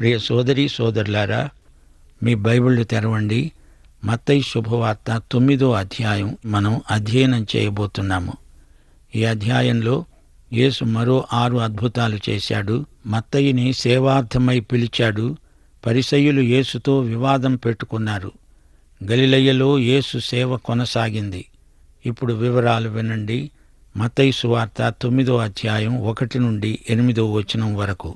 ప్రియ సోదరి సోదరులారా మీ బైబిళ్ళు తెరవండి మత్తయి శుభవార్త తొమ్మిదో అధ్యాయం మనం అధ్యయనం చేయబోతున్నాము ఈ అధ్యాయంలో యేసు మరో ఆరు అద్భుతాలు చేశాడు మత్తయిని సేవార్థమై పిలిచాడు పరిసయ్యులు యేసుతో వివాదం పెట్టుకున్నారు గలిలయ్యలో యేసు సేవ కొనసాగింది ఇప్పుడు వివరాలు వినండి మత్తయి సువార్త తొమ్మిదో అధ్యాయం ఒకటి నుండి ఎనిమిదో వచనం వరకు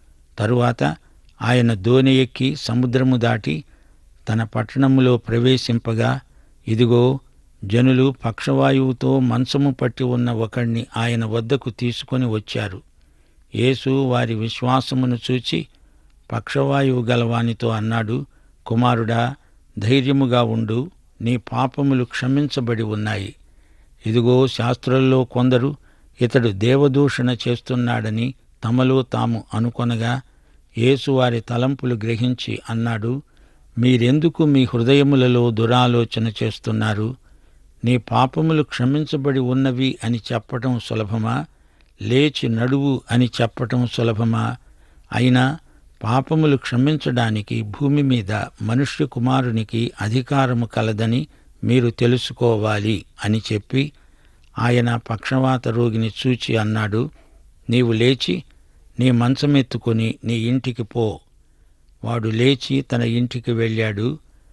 తరువాత ఆయన దోణి ఎక్కి సముద్రము దాటి తన పట్టణములో ప్రవేశింపగా ఇదిగో జనులు పక్షవాయువుతో మంచము పట్టి ఉన్న ఒకణ్ణి ఆయన వద్దకు తీసుకొని వచ్చారు యేసు వారి విశ్వాసమును చూచి పక్షవాయువు గలవానితో అన్నాడు కుమారుడా ధైర్యముగా ఉండు నీ పాపములు క్షమించబడి ఉన్నాయి ఇదిగో శాస్త్రుల్లో కొందరు ఇతడు దేవదూషణ చేస్తున్నాడని తమలో తాము అనుకొనగా యేసు వారి తలంపులు గ్రహించి అన్నాడు మీరెందుకు మీ హృదయములలో దురాలోచన చేస్తున్నారు నీ పాపములు క్షమించబడి ఉన్నవి అని చెప్పటం సులభమా లేచి నడువు అని చెప్పటం సులభమా అయినా పాపములు క్షమించడానికి భూమి మీద మనుష్య కుమారునికి అధికారము కలదని మీరు తెలుసుకోవాలి అని చెప్పి ఆయన పక్షవాత రోగిని చూచి అన్నాడు నీవు లేచి నీ మంచమెత్తుకొని నీ ఇంటికి పో వాడు లేచి తన ఇంటికి వెళ్ళాడు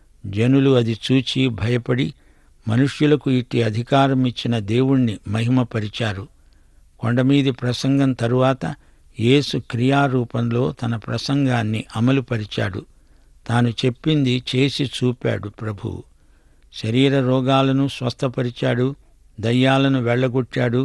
జనులు అది చూచి భయపడి మనుష్యులకు ఇట్టి అధికారం ఇచ్చిన దేవుణ్ణి మహిమపరిచారు కొండమీది ప్రసంగం తరువాత యేసు క్రియారూపంలో తన ప్రసంగాన్ని అమలుపరిచాడు తాను చెప్పింది చేసి చూపాడు ప్రభువు శరీర రోగాలను స్వస్థపరిచాడు దయ్యాలను వెళ్ళగొట్టాడు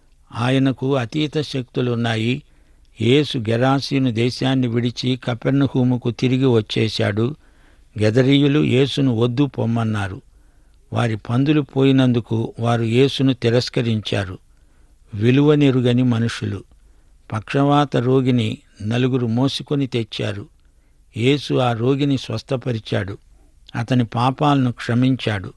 ఆయనకు అతీత శక్తులున్నాయి యేసు గెరాసీను దేశాన్ని విడిచి కపెర్నహూముకు తిరిగి వచ్చేశాడు గెదరీయులు యేసును వద్దు పొమ్మన్నారు వారి పందులు పోయినందుకు వారు యేసును తిరస్కరించారు విలువనెరుగని మనుషులు పక్షవాత రోగిని నలుగురు మోసుకొని తెచ్చారు యేసు ఆ రోగిని స్వస్థపరిచాడు అతని పాపాలను క్షమించాడు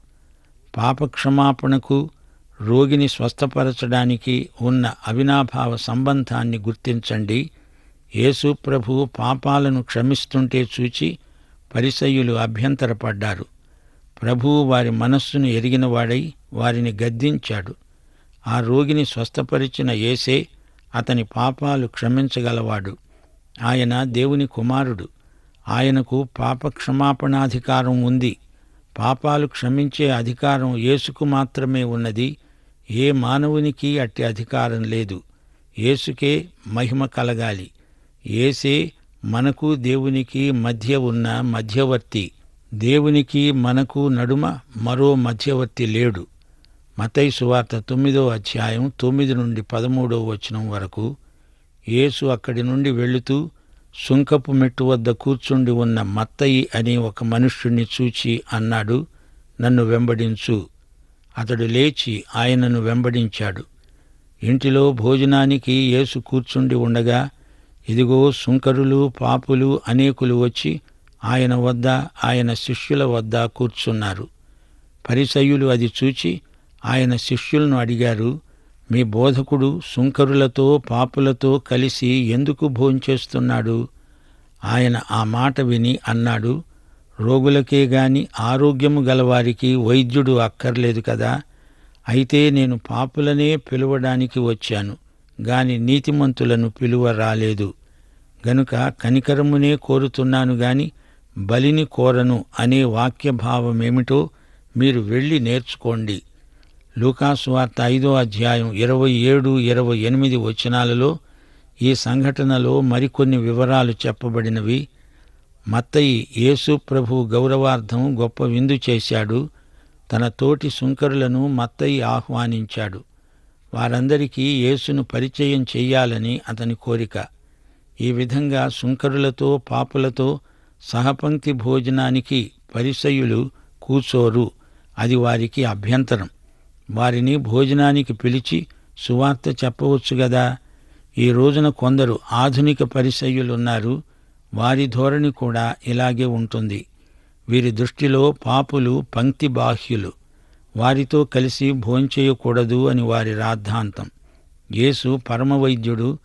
పాపక్షమాపణకు రోగిని స్వస్థపరచడానికి ఉన్న అవినాభావ సంబంధాన్ని గుర్తించండి యేసు ప్రభు పాపాలను క్షమిస్తుంటే చూచి పరిసయ్యులు అభ్యంతరపడ్డారు ప్రభువు వారి మనస్సును ఎరిగినవాడై వారిని గద్దించాడు ఆ రోగిని స్వస్థపరిచిన యేసే అతని పాపాలు క్షమించగలవాడు ఆయన దేవుని కుమారుడు ఆయనకు పాపక్షమాపణాధికారం ఉంది పాపాలు క్షమించే అధికారం యేసుకు మాత్రమే ఉన్నది ఏ మానవునికి అట్టి అధికారం లేదు యేసుకే మహిమ కలగాలి ఏసే మనకు దేవునికి మధ్య ఉన్న మధ్యవర్తి దేవునికి మనకు నడుమ మరో మధ్యవర్తి లేడు మతై సువార్త తొమ్మిదో అధ్యాయం తొమ్మిది నుండి పదమూడో వచనం వరకు యేసు అక్కడి నుండి వెళుతూ సుంకపు మెట్టు వద్ద కూర్చుండి ఉన్న మత్తయి అనే ఒక మనుష్యుణ్ణి చూచి అన్నాడు నన్ను వెంబడించు అతడు లేచి ఆయనను వెంబడించాడు ఇంటిలో భోజనానికి యేసు కూర్చుండి ఉండగా ఇదిగో సుంకరులు పాపులు అనేకులు వచ్చి ఆయన వద్ద ఆయన శిష్యుల వద్ద కూర్చున్నారు పరిసయ్యులు అది చూచి ఆయన శిష్యులను అడిగారు మీ బోధకుడు సుంకరులతో పాపులతో కలిసి ఎందుకు భోంచేస్తున్నాడు ఆయన ఆ మాట విని అన్నాడు రోగులకే గాని ఆరోగ్యము గలవారికి వైద్యుడు అక్కర్లేదు కదా అయితే నేను పాపులనే పిలువడానికి వచ్చాను గాని నీతిమంతులను పిలువ రాలేదు గనుక కనికరమునే కోరుతున్నాను గాని బలిని కోరను అనే వాక్య భావమేమిటో మీరు వెళ్ళి నేర్చుకోండి లూకాసు వార్త ఐదో అధ్యాయం ఇరవై ఏడు ఇరవై ఎనిమిది వచనాలలో ఈ సంఘటనలో మరికొన్ని వివరాలు చెప్పబడినవి మత్తయి యేసు ప్రభు గౌరవార్థం గొప్ప విందు చేశాడు తన తోటి సుంకరులను మత్తయి ఆహ్వానించాడు వారందరికీ యేసును పరిచయం చెయ్యాలని అతని కోరిక ఈ విధంగా సుంకరులతో పాపులతో సహపంక్తి భోజనానికి పరిసయులు కూచోరు అది వారికి అభ్యంతరం వారిని భోజనానికి పిలిచి సువార్త చెప్పవచ్చు గదా ఈ రోజున కొందరు ఆధునిక పరిసయ్యులున్నారు వారి ధోరణి కూడా ఇలాగే ఉంటుంది వీరి దృష్టిలో పాపులు పంక్తి బాహ్యులు వారితో కలిసి భోంచేయకూడదు అని వారి రాద్ధాంతం యేసు పరమవైద్యుడు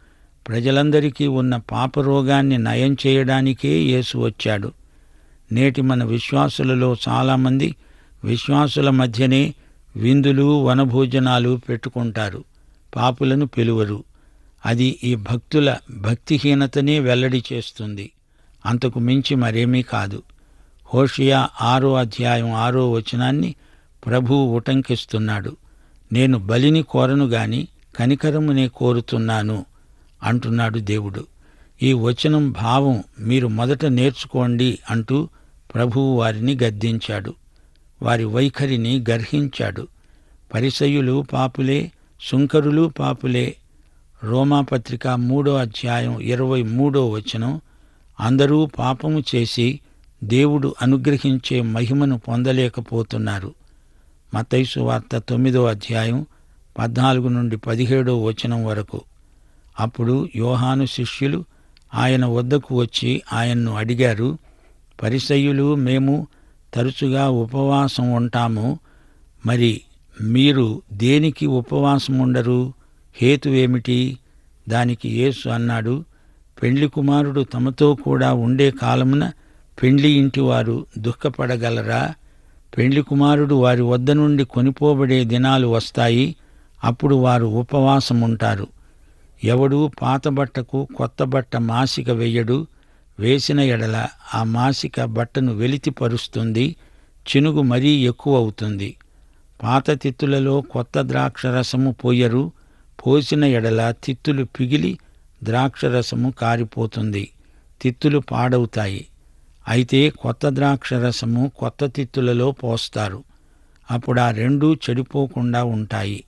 ప్రజలందరికీ ఉన్న పాపరోగాన్ని నయం చేయడానికే యేసు వచ్చాడు నేటి మన విశ్వాసులలో చాలామంది విశ్వాసుల మధ్యనే విందులు వనభోజనాలు పెట్టుకుంటారు పాపులను పిలువరు అది ఈ భక్తుల భక్తిహీనతనే వెల్లడి చేస్తుంది అంతకు మించి మరేమీ కాదు హోషియా ఆరో అధ్యాయం ఆరో వచనాన్ని ప్రభువు ఉటంకిస్తున్నాడు నేను బలిని కోరను గాని కనికరమునే కోరుతున్నాను అంటున్నాడు దేవుడు ఈ వచనం భావం మీరు మొదట నేర్చుకోండి అంటూ ప్రభువు వారిని గద్దించాడు వారి వైఖరిని గర్హించాడు పరిసయులు పాపులే సుంకరులు పాపులే రోమాపత్రిక మూడో అధ్యాయం ఇరవై మూడో వచనం అందరూ పాపము చేసి దేవుడు అనుగ్రహించే మహిమను పొందలేకపోతున్నారు మతైసు వార్త తొమ్మిదో అధ్యాయం పద్నాలుగు నుండి పదిహేడో వచనం వరకు అప్పుడు యోహాను శిష్యులు ఆయన వద్దకు వచ్చి ఆయన్ను అడిగారు పరిసయ్యులు మేము తరచుగా ఉపవాసం ఉంటాము మరి మీరు దేనికి ఉపవాసం ఉండరు హేతువేమిటి దానికి యేసు అన్నాడు పెండ్లి కుమారుడు తమతో కూడా ఉండే కాలమున పెండ్లి ఇంటివారు దుఃఖపడగలరా పెండ్లి కుమారుడు వారి వద్ద నుండి కొనిపోబడే దినాలు వస్తాయి అప్పుడు వారు ఉపవాసం ఉంటారు ఎవడు పాత బట్టకు కొత్త బట్ట మాసిక వెయ్యడు వేసిన ఎడల ఆ మాసిక బట్టను వెలితిపరుస్తుంది చినుగు మరీ ఎక్కువ అవుతుంది పాత తిత్తులలో కొత్త ద్రాక్షరసము పోయరు పోసిన ఎడల తిత్తులు పిగిలి ద్రాక్షరసము కారిపోతుంది తిత్తులు పాడవుతాయి అయితే కొత్త ద్రాక్షరసము కొత్త తిత్తులలో పోస్తారు అప్పుడు ఆ రెండూ చెడిపోకుండా ఉంటాయి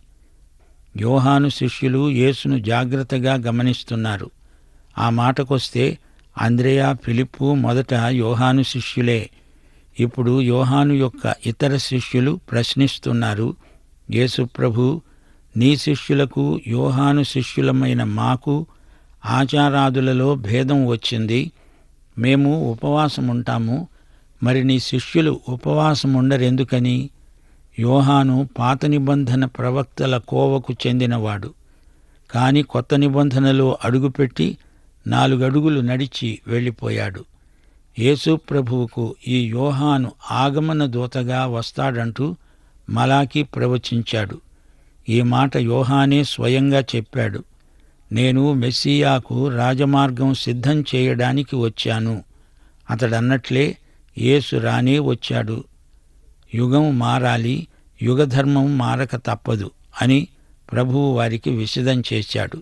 యోహాను శిష్యులు యేసును జాగ్రత్తగా గమనిస్తున్నారు ఆ మాటకొస్తే అంద్రేయా ఫిలిప్పు మొదట యోహాను శిష్యులే ఇప్పుడు యోహాను యొక్క ఇతర శిష్యులు ప్రశ్నిస్తున్నారు యేసు ప్రభు నీ శిష్యులకు యోహాను శిష్యులమైన మాకు ఆచారాదులలో భేదం వచ్చింది మేము ఉపవాసం ఉంటాము మరి నీ శిష్యులు ఉపవాసం ఉండరెందుకని యోహాను పాత నిబంధన ప్రవక్తల కోవకు చెందినవాడు కాని కొత్త నిబంధనలో అడుగుపెట్టి నాలుగడుగులు నడిచి వెళ్ళిపోయాడు యేసు ప్రభువుకు ఈ యోహాను ఆగమన దూతగా వస్తాడంటూ మలాకి ప్రవచించాడు ఈ మాట యోహానే స్వయంగా చెప్పాడు నేను మెస్సియాకు రాజమార్గం సిద్ధం చేయడానికి వచ్చాను అతడన్నట్లే యేసు రానే వచ్చాడు యుగం మారాలి యుగధర్మం మారక తప్పదు అని ప్రభువు వారికి విశదం చేశాడు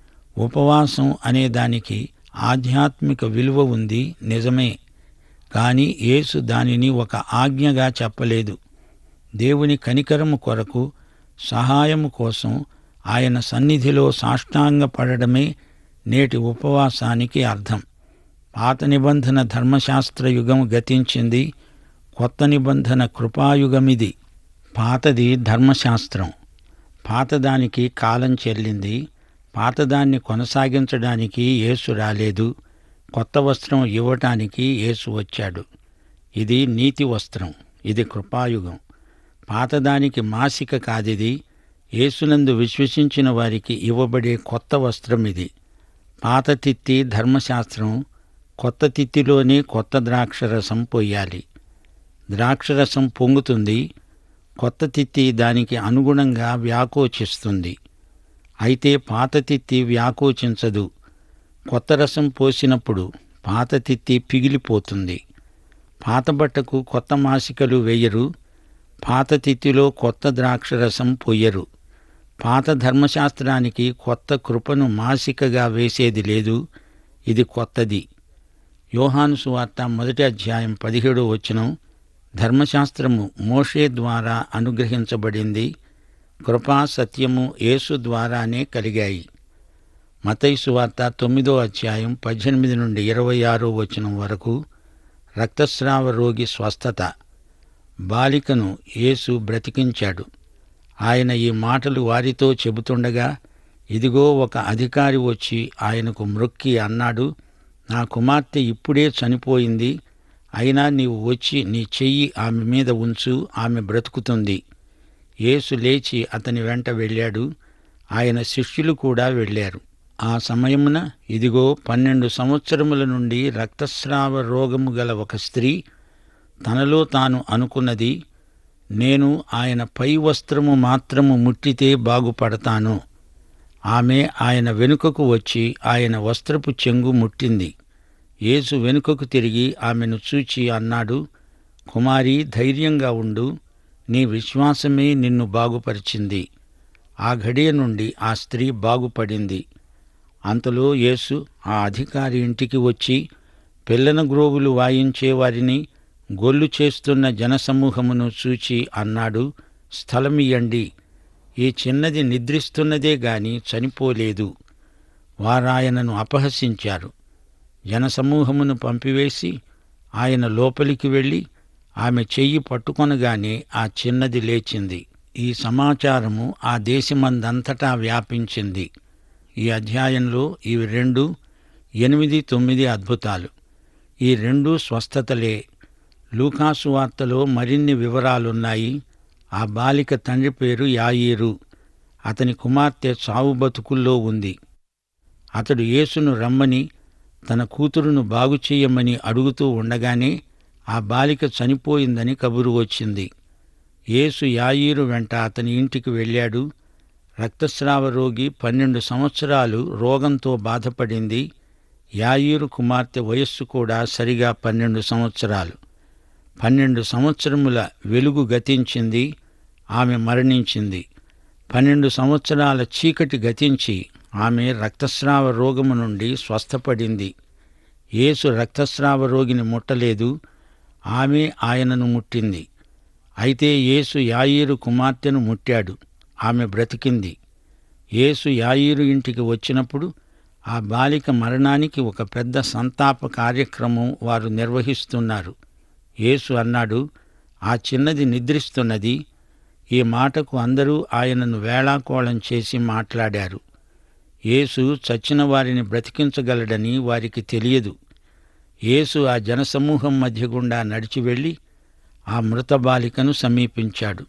ఉపవాసం అనే దానికి ఆధ్యాత్మిక విలువ ఉంది నిజమే కాని యేసు దానిని ఒక ఆజ్ఞగా చెప్పలేదు దేవుని కనికరము కొరకు సహాయము కోసం ఆయన సన్నిధిలో సాష్టాంగపడడమే నేటి ఉపవాసానికి అర్థం పాత నిబంధన ధర్మశాస్త్ర యుగం గతించింది కొత్త నిబంధన కృపాయుగమిది పాతది ధర్మశాస్త్రం పాతదానికి కాలం చెల్లింది పాతదాన్ని కొనసాగించడానికి యేసు రాలేదు కొత్త వస్త్రం ఇవ్వటానికి యేసు వచ్చాడు ఇది నీతి వస్త్రం ఇది కృపాయుగం పాతదానికి మాసిక కాదిది యేసునందు విశ్వసించిన వారికి ఇవ్వబడే కొత్త వస్త్రం ఇది పాత తిత్తి ధర్మశాస్త్రం కొత్త తిత్తిలోనే కొత్త ద్రాక్షరసం పొయ్యాలి ద్రాక్షరసం పొంగుతుంది కొత్త తిత్తి దానికి అనుగుణంగా వ్యాకోచిస్తుంది అయితే పాత తిత్తి వ్యాకోచించదు కొత్త రసం పోసినప్పుడు పాత తిత్తి పిగిలిపోతుంది పాత బట్టకు కొత్త మాసికలు వేయరు పాత తిత్తిలో కొత్త ద్రాక్షరసం పొయ్యరు పాత ధర్మశాస్త్రానికి కొత్త కృపను మాసికగా వేసేది లేదు ఇది కొత్తది యోహాను సువార్త మొదటి అధ్యాయం పదిహేడో వచనం ధర్మశాస్త్రము మోషే ద్వారా అనుగ్రహించబడింది కృపా సత్యము యేసు ద్వారానే కలిగాయి మతైసు వార్త తొమ్మిదో అధ్యాయం పద్దెనిమిది నుండి ఇరవై ఆరో వచనం వరకు రక్తస్రావ రోగి స్వస్థత బాలికను యేసు బ్రతికించాడు ఆయన ఈ మాటలు వారితో చెబుతుండగా ఇదిగో ఒక అధికారి వచ్చి ఆయనకు మ్రొక్కి అన్నాడు నా కుమార్తె ఇప్పుడే చనిపోయింది అయినా నీవు వచ్చి నీ చెయ్యి ఆమె మీద ఉంచు ఆమె బ్రతుకుతుంది యేసు లేచి అతని వెంట వెళ్ళాడు ఆయన శిష్యులు కూడా వెళ్ళారు ఆ సమయమున ఇదిగో పన్నెండు సంవత్సరముల నుండి రక్తస్రావ రోగము గల ఒక స్త్రీ తనలో తాను అనుకున్నది నేను ఆయన పై వస్త్రము మాత్రము ముట్టితే బాగుపడతాను ఆమె ఆయన వెనుకకు వచ్చి ఆయన వస్త్రపు చెంగు ముట్టింది యేసు వెనుకకు తిరిగి ఆమెను చూచి అన్నాడు కుమారి ధైర్యంగా ఉండు నీ విశ్వాసమే నిన్ను బాగుపరిచింది ఆ ఘడియ నుండి ఆ స్త్రీ బాగుపడింది అంతలో యేసు ఆ అధికారి ఇంటికి వచ్చి పిల్లన గ్రోవులు వాయించే వారిని గొల్లు చేస్తున్న జనసమూహమును చూచి అన్నాడు స్థలమియండి ఈ చిన్నది నిద్రిస్తున్నదే గాని చనిపోలేదు వారాయనను అపహసించారు జనసమూహమును పంపివేసి ఆయన లోపలికి వెళ్ళి ఆమె చెయ్యి పట్టుకొనగానే ఆ చిన్నది లేచింది ఈ సమాచారము ఆ దేశమందంతటా వ్యాపించింది ఈ అధ్యాయంలో ఇవి రెండు ఎనిమిది తొమ్మిది అద్భుతాలు ఈ రెండు స్వస్థతలే లూకాసు వార్తలో మరిన్ని వివరాలున్నాయి ఆ బాలిక తండ్రి పేరు యాయీరు అతని కుమార్తె చావు బతుకుల్లో ఉంది అతడు యేసును రమ్మని తన కూతురును బాగు చెయ్యమని అడుగుతూ ఉండగానే ఆ బాలిక చనిపోయిందని కబురు వచ్చింది యేసు యాయీరు వెంట అతని ఇంటికి వెళ్ళాడు రక్తస్రావ రోగి పన్నెండు సంవత్సరాలు రోగంతో బాధపడింది యాయీరు కుమార్తె వయస్సు కూడా సరిగా పన్నెండు సంవత్సరాలు పన్నెండు సంవత్సరముల వెలుగు గతించింది ఆమె మరణించింది పన్నెండు సంవత్సరాల చీకటి గతించి ఆమె రక్తస్రావ రోగము నుండి స్వస్థపడింది యేసు రక్తస్రావ రోగిని ముట్టలేదు ఆమె ఆయనను ముట్టింది అయితే యేసు యాయీరు కుమార్తెను ముట్టాడు ఆమె బ్రతికింది యేసు యాయీరు ఇంటికి వచ్చినప్పుడు ఆ బాలిక మరణానికి ఒక పెద్ద సంతాప కార్యక్రమం వారు నిర్వహిస్తున్నారు యేసు అన్నాడు ఆ చిన్నది నిద్రిస్తున్నది ఈ మాటకు అందరూ ఆయనను వేళాకోళం చేసి మాట్లాడారు యేసు చచ్చిన వారిని బ్రతికించగలడని వారికి తెలియదు యేసు ఆ జనసమూహం మధ్య గుండా నడిచి వెళ్ళి ఆ మృత బాలికను సమీపించాడు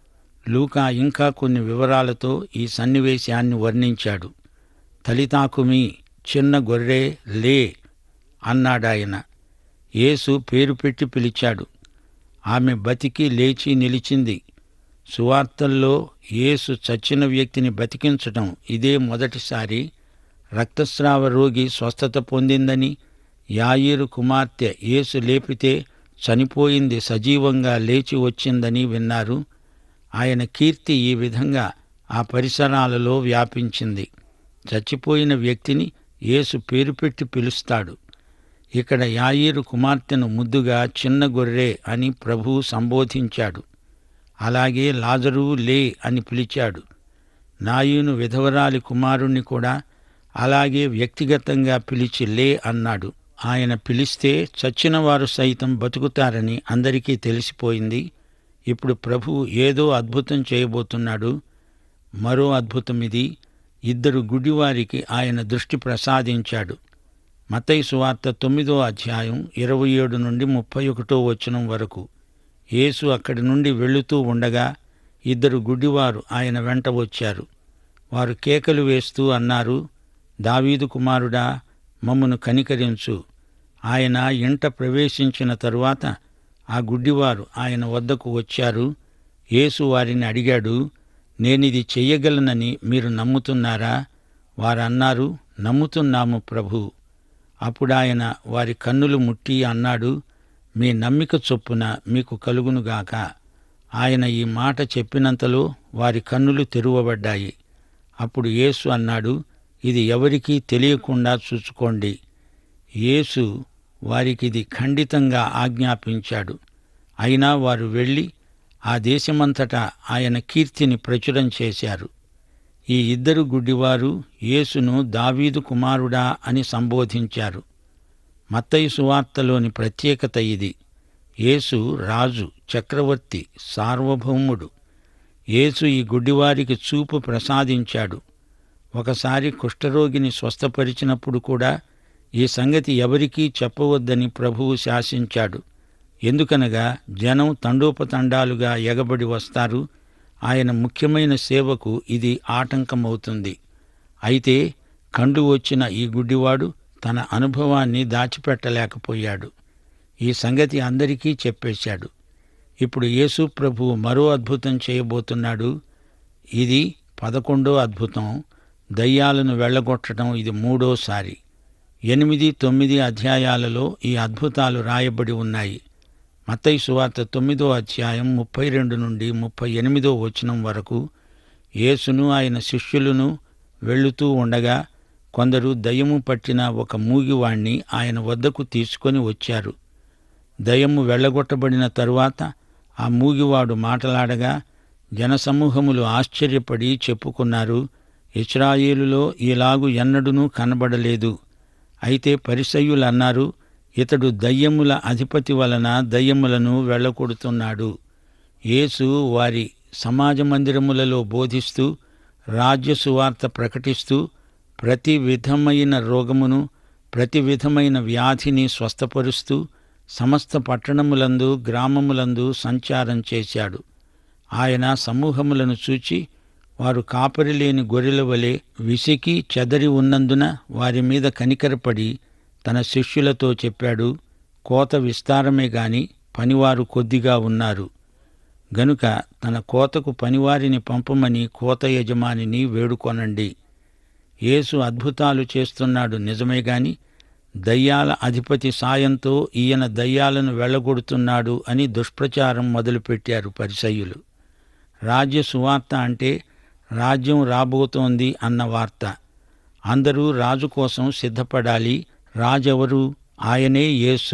లూకా ఇంకా కొన్ని వివరాలతో ఈ సన్నివేశాన్ని వర్ణించాడు తలితాకుమి చిన్న గొర్రె లే అన్నాడాయన యేసు పేరు పెట్టి పిలిచాడు ఆమె బతికి లేచి నిలిచింది సువార్తల్లో యేసు చచ్చిన వ్యక్తిని బతికించటం ఇదే మొదటిసారి రక్తస్రావ రోగి స్వస్థత పొందిందని యాయీరు కుమార్తె యేసు లేపితే చనిపోయింది సజీవంగా లేచి వచ్చిందని విన్నారు ఆయన కీర్తి ఈ విధంగా ఆ పరిసరాలలో వ్యాపించింది చచ్చిపోయిన వ్యక్తిని యేసు పేరు పెట్టి పిలుస్తాడు ఇక్కడ యాయీరు కుమార్తెను ముద్దుగా చిన్న గొర్రె అని ప్రభువు సంబోధించాడు అలాగే లాజరు లే అని పిలిచాడు నాయును విధవరాలి కుమారుణ్ణి కూడా అలాగే వ్యక్తిగతంగా పిలిచి లే అన్నాడు ఆయన పిలిస్తే చచ్చిన వారు సైతం బతుకుతారని అందరికీ తెలిసిపోయింది ఇప్పుడు ప్రభువు ఏదో అద్భుతం చేయబోతున్నాడు మరో అద్భుతం ఇది ఇద్దరు గుడ్డివారికి ఆయన దృష్టి ప్రసాదించాడు మతయి సువార్త తొమ్మిదో అధ్యాయం ఇరవై ఏడు నుండి ముప్పై ఒకటో వచనం వరకు యేసు అక్కడి నుండి వెళుతూ ఉండగా ఇద్దరు గుడ్డివారు ఆయన వెంట వచ్చారు వారు కేకలు వేస్తూ అన్నారు దావీదు కుమారుడా మమ్మను కనికరించు ఆయన ఇంట ప్రవేశించిన తరువాత ఆ గుడ్డివారు ఆయన వద్దకు వచ్చారు యేసు వారిని అడిగాడు నేనిది చెయ్యగలనని మీరు నమ్ముతున్నారా వారన్నారు నమ్ముతున్నాము ప్రభు అప్పుడు ఆయన వారి కన్నులు ముట్టి అన్నాడు మీ నమ్మిక చొప్పున మీకు కలుగునుగాక ఆయన ఈ మాట చెప్పినంతలో వారి కన్నులు తెరువబడ్డాయి అప్పుడు యేసు అన్నాడు ఇది ఎవరికీ తెలియకుండా చూసుకోండి యేసు వారికిది ఖండితంగా ఆజ్ఞాపించాడు అయినా వారు వెళ్ళి ఆ దేశమంతటా ఆయన కీర్తిని ప్రచురం చేశారు ఈ ఇద్దరు గుడ్డివారు యేసును దావీదు కుమారుడా అని సంబోధించారు మత్తయి సువార్తలోని ప్రత్యేకత ఇది యేసు రాజు చక్రవర్తి సార్వభౌముడు యేసు ఈ గుడ్డివారికి చూపు ప్రసాదించాడు ఒకసారి కుష్ఠరోగిని స్వస్థపరిచినప్పుడు కూడా ఈ సంగతి ఎవరికీ చెప్పవద్దని ప్రభువు శాసించాడు ఎందుకనగా జనం తండోపతండాలుగా ఎగబడి వస్తారు ఆయన ముఖ్యమైన సేవకు ఇది ఆటంకమవుతుంది అయితే కండు వచ్చిన ఈ గుడ్డివాడు తన అనుభవాన్ని దాచిపెట్టలేకపోయాడు ఈ సంగతి అందరికీ చెప్పేశాడు ఇప్పుడు యేసు ప్రభువు మరో అద్భుతం చేయబోతున్నాడు ఇది పదకొండో అద్భుతం దయ్యాలను వెళ్ళగొట్టడం ఇది మూడోసారి ఎనిమిది తొమ్మిది అధ్యాయాలలో ఈ అద్భుతాలు రాయబడి ఉన్నాయి మత్తయి సువార్త తొమ్మిదో అధ్యాయం ముప్పై రెండు నుండి ముప్పై ఎనిమిదో వచనం వరకు యేసును ఆయన శిష్యులను వెళ్ళుతూ ఉండగా కొందరు దయ్యము పట్టిన ఒక మూగివాణ్ణి ఆయన వద్దకు తీసుకొని వచ్చారు దయ్యము వెళ్ళగొట్టబడిన తరువాత ఆ మూగివాడు మాటలాడగా జనసమూహములు ఆశ్చర్యపడి చెప్పుకున్నారు ఇస్రాయేలులో ఇలాగు ఎన్నడూనూ కనబడలేదు అయితే పరిసయ్యులు అన్నారు ఇతడు దయ్యముల అధిపతి వలన దయ్యములను వెళ్ళకొడుతున్నాడు యేసు వారి సమాజ మందిరములలో బోధిస్తూ రాజ్య సువార్త ప్రకటిస్తూ ప్రతి విధమైన రోగమును ప్రతి విధమైన వ్యాధిని స్వస్థపరుస్తూ సమస్త పట్టణములందు గ్రామములందు సంచారం చేశాడు ఆయన సమూహములను చూచి వారు కాపరి లేని గొర్రెల వలె విసికి చెదరి ఉన్నందున వారి మీద కనికరపడి తన శిష్యులతో చెప్పాడు కోత విస్తారమే గాని పనివారు కొద్దిగా ఉన్నారు గనుక తన కోతకు పనివారిని పంపమని కోత యజమానిని వేడుకొనండి యేసు అద్భుతాలు చేస్తున్నాడు నిజమే గాని దయ్యాల అధిపతి సాయంతో ఈయన దయ్యాలను వెళ్ళగొడుతున్నాడు అని దుష్ప్రచారం మొదలుపెట్టారు పరిసయ్యులు రాజ్య సువార్త అంటే రాజ్యం రాబోతోంది అన్న వార్త అందరూ రాజు కోసం సిద్ధపడాలి రాజెవరు ఆయనే యేసు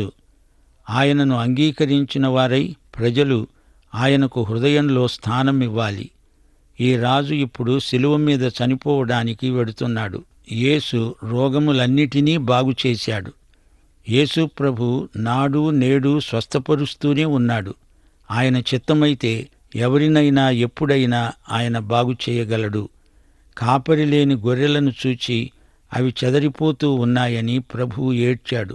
ఆయనను అంగీకరించిన వారై ప్రజలు ఆయనకు హృదయంలో స్థానం ఇవ్వాలి ఈ రాజు ఇప్పుడు శిలువ మీద చనిపోవడానికి వెడుతున్నాడు యేసు రోగములన్నిటినీ బాగు చేశాడు యేసు ప్రభు నాడు నేడు స్వస్థపరుస్తూనే ఉన్నాడు ఆయన చిత్తమైతే ఎవరినైనా ఎప్పుడైనా ఆయన బాగు చేయగలడు కాపరి లేని గొర్రెలను చూచి అవి చెదరిపోతూ ఉన్నాయని ప్రభువు ఏడ్చాడు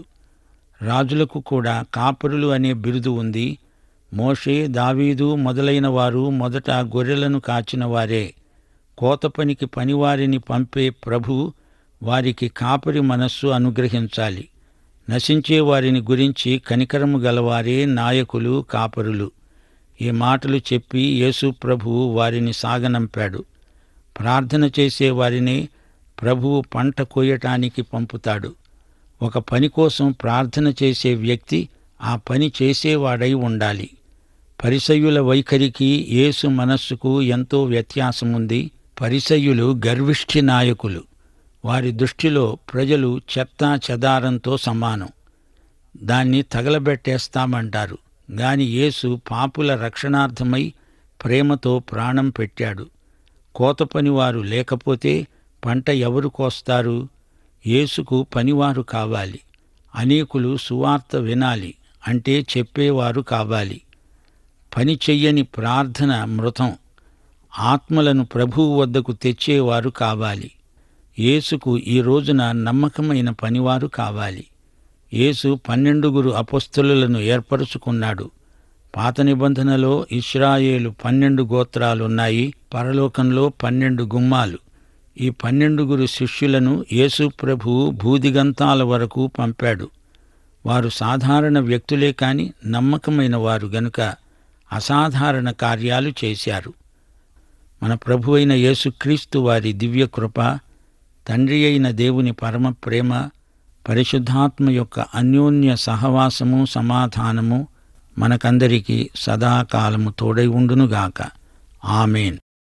రాజులకు కూడా కాపరులు అనే బిరుదు ఉంది మోషే దావీదు మొదలైన వారు మొదట గొర్రెలను కాచిన వారే కోత పనికి పనివారిని పంపే ప్రభు వారికి కాపరి మనస్సు అనుగ్రహించాలి నశించే వారిని గురించి కనికరము గలవారే నాయకులు కాపరులు ఈ మాటలు చెప్పి యేసు ప్రభువు వారిని సాగనంపాడు ప్రార్థన చేసే వారిని ప్రభువు పంట కోయటానికి పంపుతాడు ఒక పని కోసం ప్రార్థన చేసే వ్యక్తి ఆ పని చేసేవాడై ఉండాలి పరిసయ్యుల వైఖరికి యేసు మనస్సుకు ఎంతో వ్యత్యాసముంది పరిసయ్యులు గర్విష్ఠి నాయకులు వారి దృష్టిలో ప్రజలు చెత్తా చెదారంతో సమానం దాన్ని తగలబెట్టేస్తామంటారు గాని యేసు పాపుల రక్షణార్థమై ప్రేమతో ప్రాణం పెట్టాడు కోత పనివారు లేకపోతే పంట ఎవరు కోస్తారు యేసుకు పనివారు కావాలి అనేకులు సువార్త వినాలి అంటే చెప్పేవారు కావాలి పని చెయ్యని ప్రార్థన మృతం ఆత్మలను ప్రభువు వద్దకు తెచ్చేవారు కావాలి యేసుకు ఈ రోజున నమ్మకమైన పనివారు కావాలి యేసు పన్నెండుగురు అపస్తులను ఏర్పరుచుకున్నాడు పాత నిబంధనలో ఇస్రాయేలు పన్నెండు గోత్రాలున్నాయి పరలోకంలో పన్నెండు గుమ్మాలు ఈ పన్నెండుగురు శిష్యులను యేసు ప్రభువు భూదిగంతాల వరకు పంపాడు వారు సాధారణ వ్యక్తులే కాని నమ్మకమైన వారు గనుక అసాధారణ కార్యాలు చేశారు మన ప్రభు అయిన యేసుక్రీస్తు వారి దివ్య కృప తండ్రి అయిన దేవుని పరమ ప్రేమ పరిశుద్ధాత్మ యొక్క అన్యోన్య సహవాసము సమాధానము మనకందరికీ సదాకాలము తోడై ఉండునుగాక ఆమెన్